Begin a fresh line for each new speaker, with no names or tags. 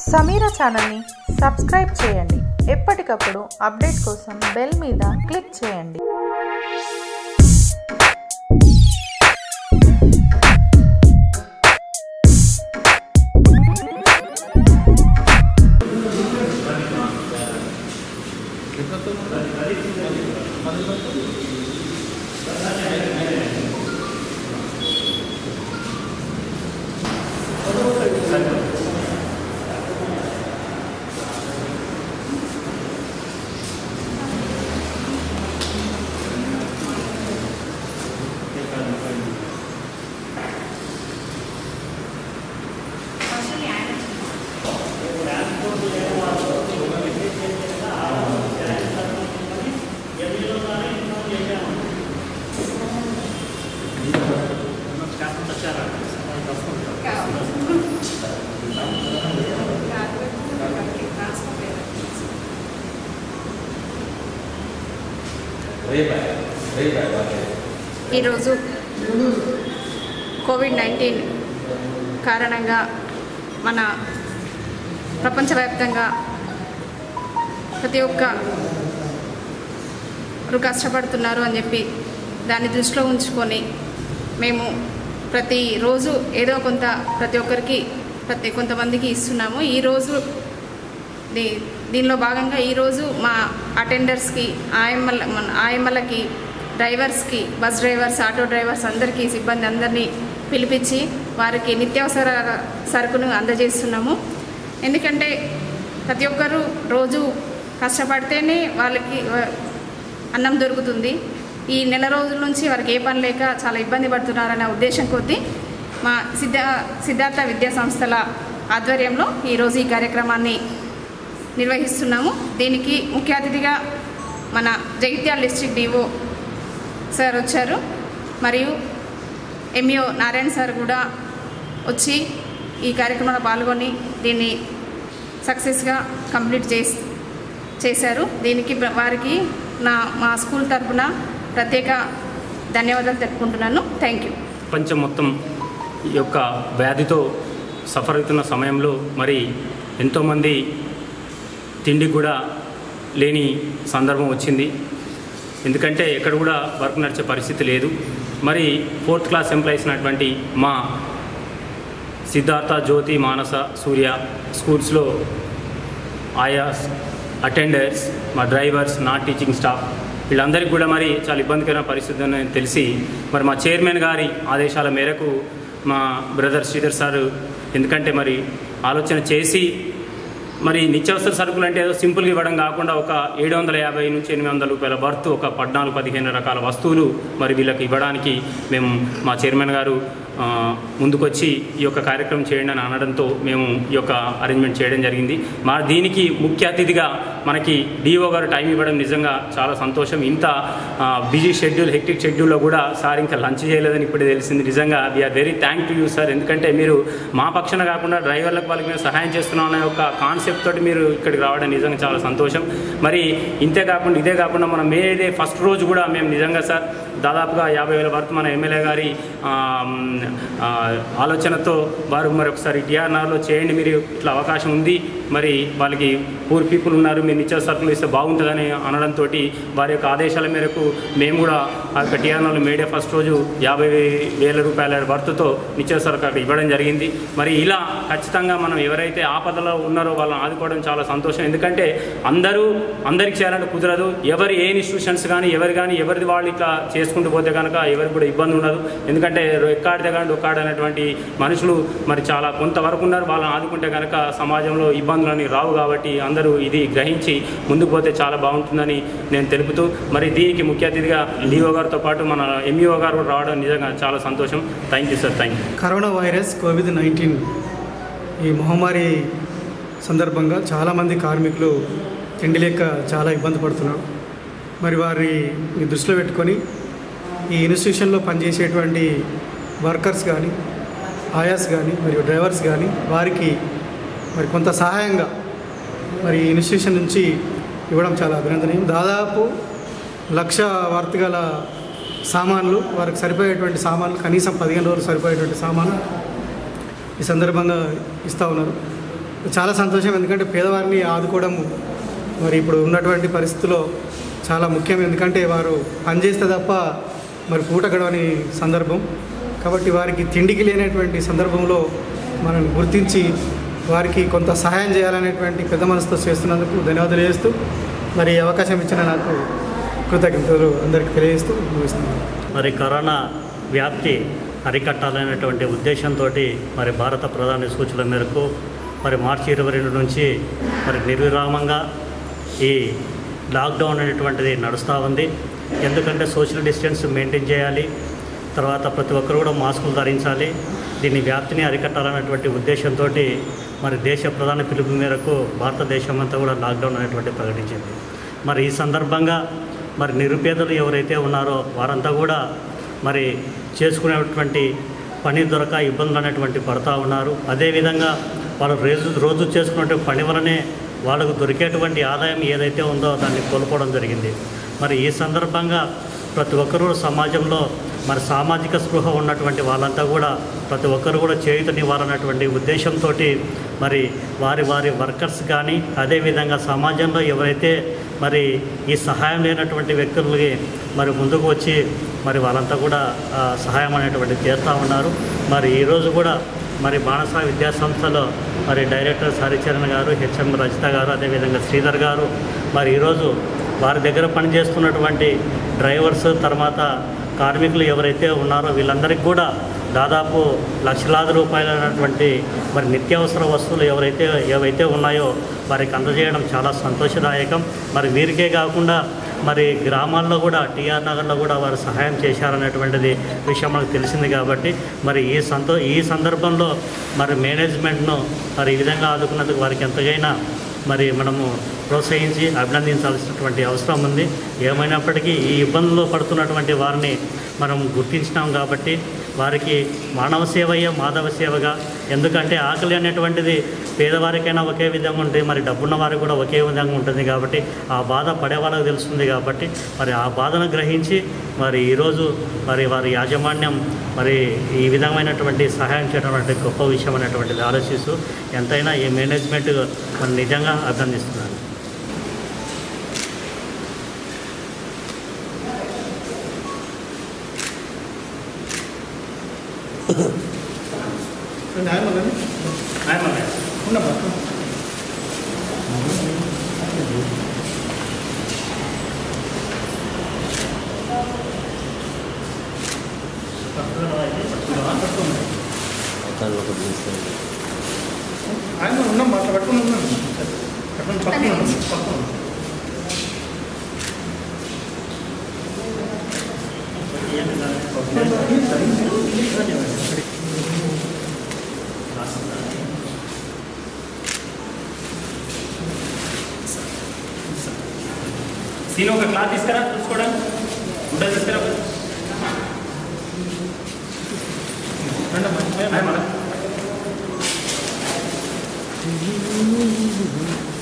సమీరా ఛానల్ని సబ్స్క్రైబ్ చేయండి ఎప్పటికప్పుడు అప్డేట్ కోసం బెల్ మీద క్లిక్ చేయండి
ఈరోజు కోవిడ్ నైన్టీన్ కారణంగా మన ప్రపంచవ్యాప్తంగా ప్రతి ఒక్కరు కష్టపడుతున్నారు అని చెప్పి దాన్ని దృష్టిలో ఉంచుకొని మేము ప్రతిరోజు ఏదో కొంత ప్రతి ఒక్కరికి ప్రతి కొంతమందికి ఇస్తున్నాము ఈరోజు దీ దీనిలో భాగంగా ఈరోజు మా అటెండర్స్కి ఆయమ్మల మన ఆయమ్మలకి డ్రైవర్స్కి బస్ డ్రైవర్స్ ఆటో డ్రైవర్స్ అందరికీ సిబ్బంది అందరినీ పిలిపించి వారికి నిత్యావసర సరుకును అందజేస్తున్నాము ఎందుకంటే ప్రతి ఒక్కరూ రోజు కష్టపడితేనే వాళ్ళకి వ- అన్నం దొరుకుతుంది ఈ నెల రోజుల నుంచి వారికి ఏ పని లేక చాలా ఇబ్బంది పడుతున్నారనే ఉద్దేశం కొద్దీ మా సిద్ధ సిద్ధార్థ విద్యా సంస్థల ఆధ్వర్యంలో ఈరోజు ఈ కార్యక్రమాన్ని నిర్వహిస్తున్నాము దీనికి ముఖ్య అతిథిగా మన జగిత్యాల డిస్ట్రిక్ట్ డిఓ సార్ వచ్చారు మరియు ఎంఈఓ నారాయణ సార్ కూడా వచ్చి ఈ కార్యక్రమంలో పాల్గొని దీన్ని సక్సెస్గా కంప్లీట్ చేసి చేశారు దీనికి ప్ర- వారికి నా మా స్కూల్ తరఫున ప్రత్యేక ధన్యవాదాలు తెలుపుకుంటున్నాను థ్యాంక్ యూ
ప్రపంచం మొత్తం ఈ యొక్క వ్యాధితో సఫర్ అవుతున్న సమయంలో మరి ఎంతోమంది తిండి కూడా లేని సందర్భం వచ్చింది ఎందుకంటే ఎక్కడ కూడా వర్క్ నడిచే పరిస్థితి లేదు మరి ఫోర్త్ క్లాస్ ఎంప్లాయీస్ అయినటువంటి మా సిద్ధార్థ జ్యోతి మానస సూర్య స్కూల్స్లో ఆయా అటెండర్స్ మా డ్రైవర్స్ నా టీచింగ్ స్టాఫ్ వీళ్ళందరికీ కూడా మరి చాలా ఇబ్బందికరమైన పరిస్థితి ఉందని తెలిసి మరి మా చైర్మన్ గారి ఆదేశాల మేరకు మా బ్రదర్ శ్రీధర్ సారు ఎందుకంటే మరి ఆలోచన చేసి మరి నిత్యావసర సరుకులు అంటే ఏదో సింపుల్గా ఇవ్వడం కాకుండా ఒక ఏడు వందల యాభై నుంచి ఎనిమిది వందల రూపాయల వర్త్ ఒక పద్నాలుగు పదిహేను రకాల వస్తువులు మరి వీళ్ళకి ఇవ్వడానికి మేము మా చైర్మన్ గారు ఆ, ముందుకొచ్చి ఈ యొక్క కార్యక్రమం చేయండి అని అనడంతో మేము ఈ యొక్క అరేంజ్మెంట్ చేయడం జరిగింది మా దీనికి ముఖ్య అతిథిగా మనకి డిఓ గారు టైం ఇవ్వడం నిజంగా చాలా సంతోషం ఇంత బిజీ షెడ్యూల్ హెక్టిక్ షెడ్యూల్లో కూడా సార్ ఇంకా లంచ్ చేయలేదని ఇప్పుడే తెలిసింది నిజంగా we are very thank to you sir ఎందుకంటే మీరు మా పక్షాన కాకుండా డ్రైవర్లకు వాళ్ళకి మేము సహాయం చేస్తున్నాం అనే ఒక కాన్సెప్ట్ తోటి మీరు ఇక్కడికి రావడం నిజంగా చాలా సంతోషం మరి ఇంతే కాకుండా ఇదే కాకుండా మనం మే డే ఫస్ట్ రోజు కూడా మేము నిజంగా సార్ దాదాపుగా యాభై వేల వరకు మన ఎమ్మెల్యే గారి ఆ, ఆ, ఆలోచనతో వారు మరి ఒకసారి టీఆర్ఆర్లో చేయండి మీరు ఇట్లా అవకాశం ఉంది మరి వాళ్ళకి పూర్ పీపుల్ ఉన్నారు మీరు నిత్య సరుకులు ఇస్తే బాగుంటుందని అనడంతో వారి యొక్క ఆదేశాల మేరకు మేము కూడా ఆ యొక్క టీఆర్ఆర్లో మేడే ఫస్ట్ రోజు యాభై వేల రూపాయల వర్త్తో నిత్య సరుకు అక్కడ ఇవ్వడం జరిగింది మరి ఇలా ఖచ్చితంగా మనం ఎవరైతే ఆపదలో ఉన్నారో వాళ్ళని ఆదుకోవడం చాలా సంతోషం ఎందుకంటే అందరూ అందరికి చేయాలంటే కుదరదు ఎవరి ఏ ఇన్స్టిట్యూషన్స్ కానీ ఎవరు కానీ ఎవరిది వాళ్ళు ఇట్లా చేసుకుంటూ పోతే కనుక ఎవరికి కూడా ఇబ్బంది ఉండదు ఎందుకంటే ఎక్కాడితే కానీ ఒక్కాడు అనేటువంటి మనుషులు మరి చాలా కొంతవరకు ఉన్నారు వాళ్ళని ఆదుకుంటే కనుక సమాజంలో ఇబ్బందులని రావు కాబట్టి అందరూ ఇది గ్రహించి ముందుకు పోతే చాలా బాగుంటుందని నేను తెలుపుతూ మరి దీనికి ముఖ్య అతిథిగా డిఓ గారితో పాటు మన ఎంఈఓ గారు కూడా రావడం నిజంగా చాలా సంతోషం thank you sir thank you
corona virus covid nineteen ఈ మహమ్మారి సందర్భంగా చాలామంది కార్మికులు తిండి లేక చాలా ఇబ్బంది పడుతున్నారు మరి వారిని దృష్టిలో పెట్టుకొని ఈ ఇన్స్టిట్యూషన్లో పనిచేసేటువంటి వర్కర్స్ కానీ ఆయాస్ కానీ మరియు డ్రైవర్స్ కానీ వారికి మరి కొంత సహాయంగా మరి ఈ ఇన్స్టిట్యూషన్ నుంచి ఇవ్వడం చాలా అభినందనీయం దాదాపు లక్ష వర్త్ గల సామాన్లు వారికి సరిపోయేటువంటి సామాన్లు కనీసం పదిహేను రోజులు సరిపోయేటువంటి సామాన్లు ఈ సందర్భంగా ఇస్తూ ఉన్నారు చాలా సంతోషం ఎందుకంటే పేదవారిని ఆదుకోవడం మరి ఇప్పుడు ఉన్నటువంటి పరిస్థితుల్లో చాలా ముఖ్యం ఎందుకంటే వారు పనిచేస్తే తప్ప మరి పూట గడవని సందర్భం కాబట్టి వారికి తిండికి లేనటువంటి సందర్భంలో మనం గుర్తించి వారికి కొంత సహాయం చేయాలనేటువంటి పెద్ద మనసుతో చేస్తున్నందుకు ధన్యవాదాలు చేస్తూ మరి ఈ అవకాశం ఇచ్చిన నాకు కృతజ్ఞతలు అందరికీ తెలియజేస్తూ ముగిస్తున్నాను
మరి కరోనా వ్యాప్తి అరికట్టాలనేటువంటి ఉద్దేశంతో మరి భారత ప్రధాని సూచనల మేరకు మరి మార్చి ఇరవై రెండు నుంచి మరి నిర్విరామంగా ఈ లాక్డౌన్ అనేటువంటిది నడుస్తూ ఉంది ఎందుకంటే సోషల్ డిస్టెన్స్ మెయింటైన్ చేయాలి తర్వాత ప్రతి ఒక్కరు కూడా మాస్కులు ధరించాలి దీని వ్యాప్తిని అరికట్టాలనేటువంటి ఉద్దేశంతో మరి దేశ ప్రధాని పిలుపు మేరకు భారతదేశం అంతా కూడా లాక్డౌన్ అనేటువంటి ప్రకటించింది మరి ఈ సందర్భంగా మరి నిరుపేదలు ఎవరైతే ఉన్నారో వారంతా కూడా మరి చేసుకునేటువంటి పని దొరక ఇబ్బందులు అనేటువంటి పడతా ఉన్నారు అదేవిధంగా వాళ్ళు రోజు రోజు చేసుకునే పని వలనే వాళ్ళకు దొరికేటువంటి ఆదాయం ఏదైతే ఉందో దాన్ని కోల్పోవడం జరిగింది మరి ఈ సందర్భంగా ప్రతి ఒక్కరూ సమాజంలో మరి సామాజిక స్పృహ ఉన్నటువంటి వాళ్ళంతా కూడా ప్రతి ఒక్కరు కూడా చేయుతనివ్వాలన్నటువంటి ఉద్దేశంతో మరి వారి వారి వర్కర్స్ కానీ అదేవిధంగా సమాజంలో ఎవరైతే మరి ఈ సహాయం లేనటువంటి వ్యక్తులకి మరి ముందుకు వచ్చి మరి వాళ్ళంతా కూడా ఆ, సహాయం అనేటువంటి చేస్తూ ఉన్నారు మరి ఈరోజు కూడా మరి బాణస విద్యా సంస్థలో మరి డైరెక్టర్ హరిచరణ్ గారు హెచ్ఎం రజిత గారు అదేవిధంగా శ్రీధర్ గారు మరి ఈరోజు వారి దగ్గర పనిచేస్తున్నటువంటి డ్రైవర్స్ తర్వాత కార్మికులు ఎవరైతే ఉన్నారో వీళ్ళందరికీ కూడా దాదాపు లక్షలాది రూపాయలైనటువంటి మరి నిత్యావసర వస్తువులు ఎవరైతే ఏవైతే ఉన్నాయో వారికి అందజేయడం చాలా సంతోషదాయకం మరి వీరికే కాకుండా మరి గ్రామాల్లో కూడా టీఆర్ నగర్లో కూడా వారు సహాయం చేశారనేటువంటిది విషయం మనకు తెలిసింది కాబట్టి మరి ఈ సంతో ఈ సందర్భంలో మరి మేనేజ్మెంట్ను మరి ఈ విధంగా ఆదుకున్నందుకు వారికి ఎంతగైనా మరి మనము ప్రోత్సహించి అభినందించాల్సినటువంటి అవసరం ఉంది ఏమైనప్పటికీ ఈ ఇబ్బందుల్లో పడుతున్నటువంటి వారిని మనం గుర్తించినాం కాబట్టి వారికి మానవ సేవయ్య మాధవ సేవగా ఎందుకంటే ఆకలి అనేటువంటిది పేదవారికైనా ఒకే విధంగా ఉంటుంది మరి డబ్బున్న వారికి కూడా ఒకే విధంగా ఉంటుంది కాబట్టి ఆ బాధ పడే వాళ్ళకి తెలుస్తుంది కాబట్టి మరి ఆ బాధను గ్రహించి మరి ఈరోజు మరి వారి యాజమాన్యం మరి ఈ విధమైనటువంటి సహాయం చేయడం అంటే గొప్ప విషయం అనేటువంటిది ఆలోచిస్తూ ఎంతైనా ఈ మేనేజ్మెంట్ మరి నిజంగా అభినందిస్తున్నాను
ఆయన ఉన్నాం అట్లా పట్టుకుని ఉన్నాం పట్టుకుని పక్కన ఉన్నాం, పక్కన ఉన్నాం.
సీన్ ఒక క్లాత్ తీసుకురా చూసుకోవడానికి గుడ్డ తీసుకురా రండమ్మా. Hi madam.